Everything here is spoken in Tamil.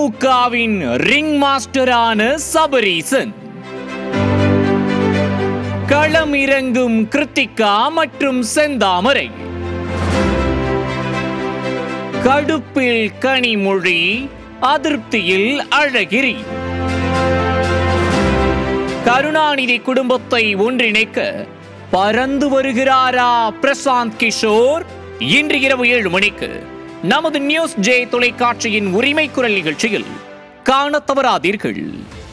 திமுகவின் ரிங் மாஸ்டரான சபரீசன் களம் இறங்கும் கிருத்திகா மற்றும் செந்தாமரை கடுப்பில் கனிமொழி அதிருப்தியில் அழகிரி கருணாநிதி குடும்பத்தை ஒன்றிணைக்க பறந்து வருகிறாரா பிரசாந்த் கிஷோர் இன்று இரவு ஏழு மணிக்கு நமது நியூஸ் ஜே தொலைக்காட்சியின் உரிமை குரல் நிகழ்ச்சியில் காணத் தவறாதீர்கள்